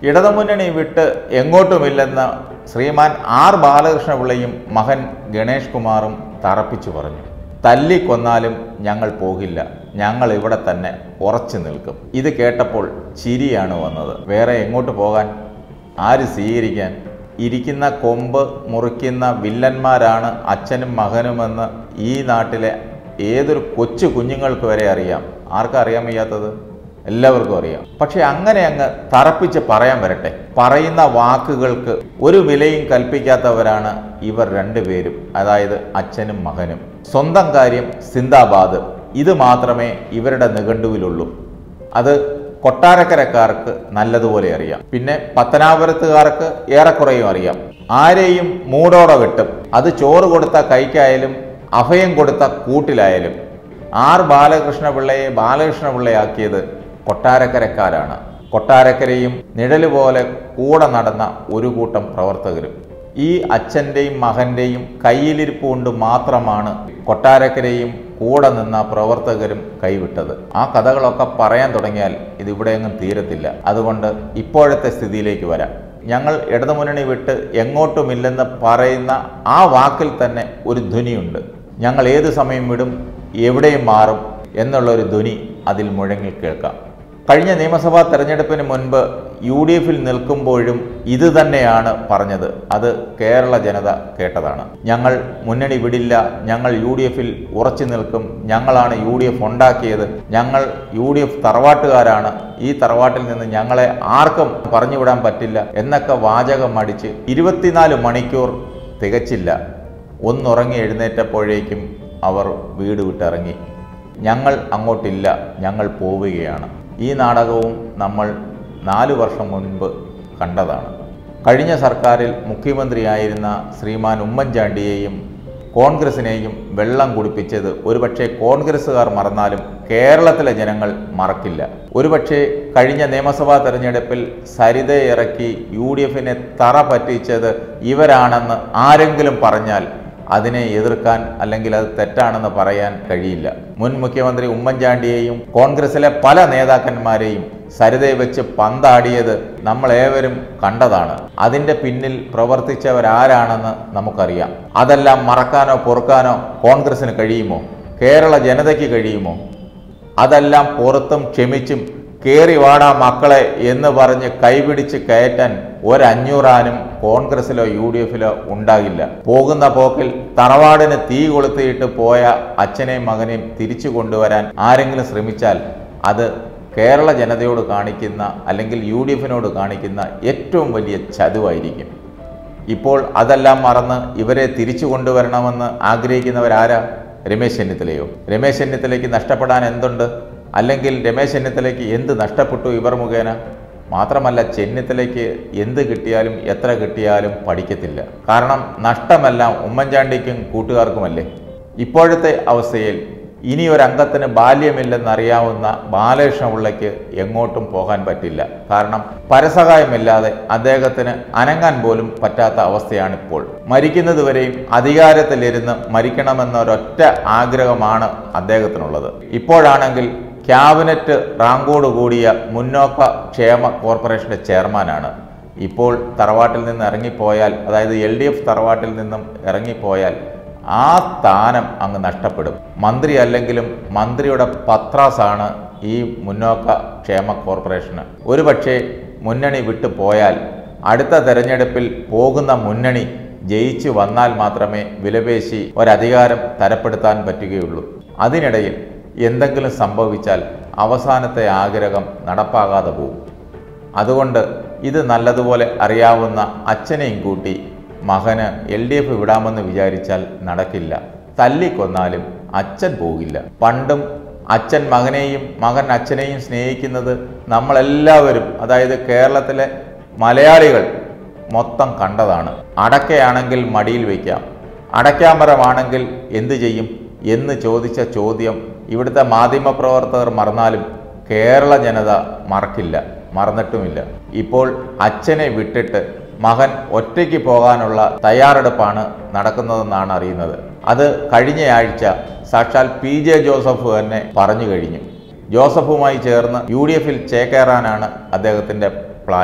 ഇടതുമുന്നണി വിട്ട് എങ്ങോട്ടുമില്ലെന്ന് ശ്രീമാൻ ആർ ബാലകൃഷ്ണപിള്ളയും മകൻ ഗണേഷ് കുമാറും തറപ്പിച്ചു പറഞ്ഞു തല്ലിക്കൊന്നാലും ഞങ്ങൾ പോകില്ല ഞങ്ങൾ ഇവിടെ തന്നെ ഉറച്ചു നിൽക്കും ഇത് കേട്ടപ്പോൾ ചിരിയാണ് വന്നത് വേറെ എങ്ങോട്ട് പോകാൻ ആര് സ്വീകരിക്കാൻ ഇരിക്കുന്ന കൊമ്പ് മുറിക്കുന്ന വില്ലന്മാരാണ് അച്ഛനും മകനുമെന്ന് ഈ നാട്ടിലെ ഏതൊരു കൊച്ചു കുഞ്ഞുങ്ങൾക്ക് വരെ അറിയാം ആർക്കാ അറിയാൻ വയ്യാത്തത് എല്ലാവർക്കും അറിയാം പക്ഷെ അങ്ങനെ അങ്ങ് തറപ്പിച്ച് പറയാൻ വരട്ടെ പറയുന്ന വാക്കുകൾക്ക് ഒരു വിലയും കൽപ്പിക്കാത്തവരാണ് ഇവർ രണ്ടുപേരും അതായത് അച്ഛനും മകനും സ്വന്തം കാര്യം സിന്ദാബാദ് ഇത് മാത്രമേ ഇവരുടെ നിഘണ്ടുവിലുള്ളൂ അത് കൊട്ടാരക്കരക്കാർക്ക് നല്ലതുപോലെ അറിയാം പിന്നെ പത്തനാപുരത്തുകാർക്ക് ഏറെക്കുറയും അറിയാം ആരെയും മൂടോടെ വെട്ടും അത് ചോറ് കൊടുത്ത കൈക്കായാലും അഭയം കൊടുത്ത കൂട്ടിലായാലും ആർ ബാലകൃഷ്ണപിള്ളയെ ബാലകൃഷ്ണപിള്ളയാക്കിയത് കൊട്ടാരക്കരക്കാരാണ് കൊട്ടാരക്കരയും നിഴല് പോലെ കൂടെ നടന്ന ഒരു കൂട്ടം പ്രവർത്തകരും ഈ അച്ഛൻ്റെയും മകൻ്റെയും കയ്യിലിരിപ്പ് കൊണ്ട് മാത്രമാണ് കൊട്ടാരക്കരയും കൂടെ നിന്ന പ്രവർത്തകരും കൈവിട്ടത് ആ കഥകളൊക്കെ പറയാൻ തുടങ്ങിയാൽ ഇത് ഇവിടെയെങ്ങും തീരത്തില്ല അതുകൊണ്ട് ഇപ്പോഴത്തെ സ്ഥിതിയിലേക്ക് വരാം ഞങ്ങൾ ഇടതുമുന്നണി വിട്ട് എങ്ങോട്ടുമില്ലെന്ന് പറയുന്ന ആ വാക്കിൽ തന്നെ ഒരു ധ്വനിയുണ്ട് ഞങ്ങൾ ഏത് സമയം വിടും എവിടെയും മാറും എന്നുള്ള ഒരു ധ്വനി അതിൽ മുഴങ്ങി കേൾക്കാം കഴിഞ്ഞ നിയമസഭാ തെരഞ്ഞെടുപ്പിന് മുൻപ് യു ഡി എഫിൽ നിൽക്കുമ്പോഴും ഇത് തന്നെയാണ് പറഞ്ഞത് അത് കേരള ജനത കേട്ടതാണ് ഞങ്ങൾ മുന്നണി വിടില്ല ഞങ്ങൾ യു ഡി എഫിൽ ഉറച്ചു നിൽക്കും ഞങ്ങളാണ് യു ഡി എഫ് ഉണ്ടാക്കിയത് ഞങ്ങൾ യു ഡി എഫ് തറവാട്ടുകാരാണ് ഈ തറവാട്ടിൽ നിന്ന് ഞങ്ങളെ ആർക്കും പറഞ്ഞു വിടാൻ പറ്റില്ല എന്നൊക്കെ വാചകം അടിച്ച് ഇരുപത്തിനാല് മണിക്കൂർ തികച്ചില്ല ഒന്നുറങ്ങി എഴുന്നേറ്റപ്പോഴേക്കും അവർ വീട് വിട്ടിറങ്ങി ഞങ്ങൾ അങ്ങോട്ടില്ല ഞങ്ങൾ പോവുകയാണ് ഈ നാടകവും നമ്മൾ നാലു വർഷം മുൻപ് കണ്ടതാണ് കഴിഞ്ഞ സർക്കാരിൽ മുഖ്യമന്ത്രിയായിരുന്ന ശ്രീമാൻ ഉമ്മൻചാണ്ടിയെയും കോൺഗ്രസിനെയും വെള്ളം കുടിപ്പിച്ചത് ഒരുപക്ഷെ കോൺഗ്രസ്സുകാർ മറന്നാലും കേരളത്തിലെ ജനങ്ങൾ മറക്കില്ല ഒരുപക്ഷെ കഴിഞ്ഞ നിയമസഭാ തെരഞ്ഞെടുപ്പിൽ സരിതയെ ഇറക്കി യു ഡി എഫിനെ തറ പറ്റിച്ചത് ഇവരാണെന്ന് ആരെങ്കിലും പറഞ്ഞാൽ അതിനെ എതിർക്കാൻ അല്ലെങ്കിൽ അത് തെറ്റാണെന്ന് പറയാൻ കഴിയില്ല മുൻ മുഖ്യമന്ത്രി ഉമ്മൻചാണ്ടിയെയും കോൺഗ്രസിലെ പല നേതാക്കന്മാരെയും സരിതയെ വെച്ച് പന്താടിയത് നമ്മളേവരും കണ്ടതാണ് അതിൻ്റെ പിന്നിൽ പ്രവർത്തിച്ചവരാരാണെന്ന് നമുക്കറിയാം അതെല്ലാം മറക്കാനോ പൊറുക്കാനോ കോൺഗ്രസിന് കഴിയുമോ കേരള ജനതയ്ക്ക് കഴിയുമോ അതെല്ലാം പുറത്തും ക്ഷമിച്ചും കേറി വാടാ മക്കളെ എന്ന് പറഞ്ഞ് കൈപിടിച്ച് കയറ്റാൻ ഒരഞ്ഞൂറാനും കോൺഗ്രസിലോ യു ഡി എഫിലോ ഉണ്ടാകില്ല പോകുന്ന പോക്കിൽ തറവാടിന് തീ കൊളുത്തിയിട്ട് പോയ അച്ഛനെയും മകനെയും തിരിച്ചു കൊണ്ടുവരാൻ ആരെങ്കിലും ശ്രമിച്ചാൽ അത് കേരള ജനതയോട് കാണിക്കുന്ന അല്ലെങ്കിൽ യു ഡി എഫിനോട് കാണിക്കുന്ന ഏറ്റവും വലിയ ചതുവായിരിക്കും ഇപ്പോൾ അതെല്ലാം മറന്ന് ഇവരെ തിരിച്ചു കൊണ്ടുവരണമെന്ന് ആഗ്രഹിക്കുന്നവരാരാ രമേശ് ചെന്നിത്തലയോ രമേശ് ചെന്നിത്തലയ്ക്ക് നഷ്ടപ്പെടാൻ എന്തുണ്ട് അല്ലെങ്കിൽ രമേശ് ചെന്നിത്തലയ്ക്ക് എന്ത് നഷ്ടപ്പെട്ടു ഇവർ മുഖേന മാത്രമല്ല ചെന്നിത്തലയ്ക്ക് എന്ത് കിട്ടിയാലും എത്ര കിട്ടിയാലും പഠിക്കത്തില്ല കാരണം നഷ്ടമെല്ലാം ഉമ്മൻചാണ്ടിക്കും കൂട്ടുകാർക്കുമല്ലേ ഇപ്പോഴത്തെ അവസ്ഥയിൽ ഇനി ഒരു അംഗത്തിന് ബാല്യമില്ലെന്നറിയാവുന്ന ബാലകൃഷ്ണപിള്ളയ്ക്ക് എങ്ങോട്ടും പോകാൻ പറ്റില്ല കാരണം പരസഹായമില്ലാതെ അദ്ദേഹത്തിന് അനങ്ങാൻ പോലും പറ്റാത്ത അവസ്ഥയാണിപ്പോൾ മരിക്കുന്നതുവരെയും അധികാരത്തിലിരുന്ന് മരിക്കണമെന്നൊരൊറ്റ ആഗ്രഹമാണ് അദ്ദേഹത്തിനുള്ളത് ഇപ്പോഴാണെങ്കിൽ ക്യാബിനറ്റ് റാങ്കോട് കൂടിയ മുന്നോക്ക ക്ഷേമ കോർപ്പറേഷന്റെ ചെയർമാനാണ് ഇപ്പോൾ തറവാട്ടിൽ നിന്ന് ഇറങ്ങിപ്പോയാൽ അതായത് എൽ ഡി എഫ് തറവാട്ടിൽ നിന്നും ഇറങ്ങിപ്പോയാൽ ആ സ്ഥാനം അങ്ങ് നഷ്ടപ്പെടും മന്ത്രി അല്ലെങ്കിലും മന്ത്രിയുടെ പത്രാസാണ് ഈ മുന്നോക്ക ക്ഷേമ കോർപ്പറേഷന് ഒരുപക്ഷെ മുന്നണി വിട്ടു പോയാൽ അടുത്ത തെരഞ്ഞെടുപ്പിൽ പോകുന്ന മുന്നണി ജയിച്ചു വന്നാൽ മാത്രമേ വിലപേശി ഒരധികാരം തരപ്പെടുത്താൻ പറ്റുകയുള്ളൂ അതിനിടയിൽ എന്തെങ്കിലും സംഭവിച്ചാൽ അവസാനത്തെ ആഗ്രഹം നടപ്പാകാതെ പോകും അതുകൊണ്ട് ഇത് നല്ലതുപോലെ അറിയാവുന്ന അച്ഛനെയും കൂട്ടി മകന് എൽ ഡി എഫ് വിടാമെന്ന് വിചാരിച്ചാൽ നടക്കില്ല തല്ലിക്കൊന്നാലും അച്ഛൻ പോകില്ല പണ്ടും അച്ഛൻ മകനെയും മകൻ അച്ഛനെയും സ്നേഹിക്കുന്നത് നമ്മളെല്ലാവരും അതായത് കേരളത്തിലെ മലയാളികൾ മൊത്തം കണ്ടതാണ് അടക്കയാണെങ്കിൽ മടിയിൽ വയ്ക്കാം അടയ്ക്കാമരമാണെങ്കിൽ എന്തു ചെയ്യും എന്ന് ചോദിച്ച ചോദ്യം ഇവിടുത്തെ മാധ്യമപ്രവർത്തകർ മറന്നാലും കേരള ജനത മറക്കില്ല മറന്നിട്ടുമില്ല ഇപ്പോൾ അച്ഛനെ വിട്ടിട്ട് മകൻ ഒറ്റയ്ക്ക് പോകാനുള്ള തയ്യാറെടുപ്പാണ് നടക്കുന്നതെന്നാണ് അറിയുന്നത് അത് കഴിഞ്ഞയാഴ്ച സാക്ഷാൽ പി ജെ ജോസഫ് തന്നെ പറഞ്ഞു കഴിഞ്ഞു ജോസഫുമായി ചേർന്ന് യു ഡി എഫിൽ ചേക്കേറാനാണ് അദ്ദേഹത്തിൻ്റെ പ്ലാൻ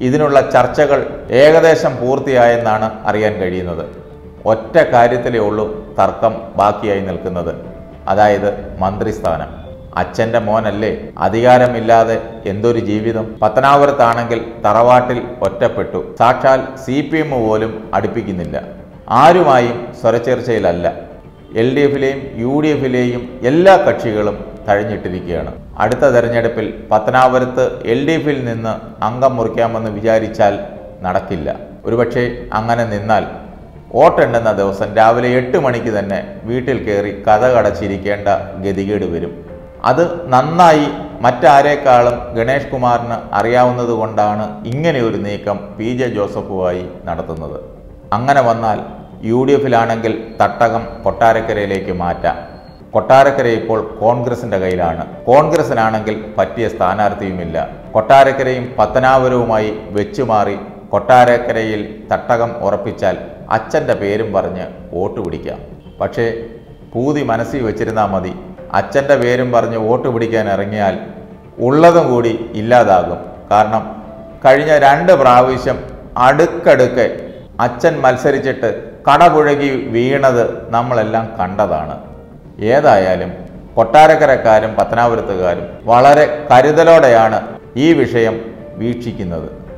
ഇതിനുള്ള ചർച്ചകൾ ഏകദേശം പൂർത്തിയായെന്നാണ് അറിയാൻ കഴിയുന്നത് ഒറ്റ കാര്യത്തിലേ ഉള്ളൂ തർക്കം ബാക്കിയായി നിൽക്കുന്നത് അതായത് മന്ത്രിസ്ഥാനം അച്ഛൻ്റെ മോനല്ലേ അധികാരമില്ലാതെ എന്തൊരു ജീവിതം പത്തനാപുരത്താണെങ്കിൽ തറവാട്ടിൽ ഒറ്റപ്പെട്ടു സാക്ഷാൽ സി പി എം പോലും അടുപ്പിക്കുന്നില്ല ആരുമായും സ്വരച്ചേർച്ചയിലല്ല എൽ ഡി എഫിലെയും യു ഡി എഫിലെയും എല്ലാ കക്ഷികളും തഴഞ്ഞിട്ടിരിക്കുകയാണ് അടുത്ത തെരഞ്ഞെടുപ്പിൽ പത്തനാപുരത്ത് എൽ ഡി എഫിൽ നിന്ന് അംഗം മുറിക്കാമെന്ന് വിചാരിച്ചാൽ നടക്കില്ല ഒരുപക്ഷെ അങ്ങനെ നിന്നാൽ വോട്ടെണ്ണുന്ന ദിവസം രാവിലെ എട്ട് മണിക്ക് തന്നെ വീട്ടിൽ കയറി കഥ കടച്ചിരിക്കേണ്ട ഗതികേട് വരും അത് നന്നായി മറ്റാരേക്കാളും ഗണേഷ് കുമാറിന് അറിയാവുന്നത് കൊണ്ടാണ് ഇങ്ങനെ ഒരു നീക്കം പി ജെ ജോസഫുമായി നടത്തുന്നത് അങ്ങനെ വന്നാൽ യു ഡി എഫിലാണെങ്കിൽ തട്ടകം കൊട്ടാരക്കരയിലേക്ക് മാറ്റാം കൊട്ടാരക്കര ഇപ്പോൾ കോൺഗ്രസിന്റെ കയ്യിലാണ് കോൺഗ്രസിനാണെങ്കിൽ പറ്റിയ സ്ഥാനാർത്ഥിയുമില്ല കൊട്ടാരക്കരയും പത്തനാപുരവുമായി വെച്ചുമാറി കൊട്ടാരക്കരയിൽ തട്ടകം ഉറപ്പിച്ചാൽ അച്ഛൻ്റെ പേരും പറഞ്ഞ് വോട്ട് പിടിക്കാം പക്ഷേ പൂതി മനസ്സിൽ വെച്ചിരുന്നാൽ മതി അച്ഛൻ്റെ പേരും പറഞ്ഞ് വോട്ട് പിടിക്കാൻ ഇറങ്ങിയാൽ ഉള്ളതും കൂടി ഇല്ലാതാകും കാരണം കഴിഞ്ഞ രണ്ട് പ്രാവശ്യം അടുക്കടുക്കെ അച്ഛൻ മത്സരിച്ചിട്ട് കടപുഴകി വീണത് നമ്മളെല്ലാം കണ്ടതാണ് ഏതായാലും കൊട്ടാരക്കരക്കാരും പത്തനാപുരത്തുകാരും വളരെ കരുതലോടെയാണ് ഈ വിഷയം വീക്ഷിക്കുന്നത്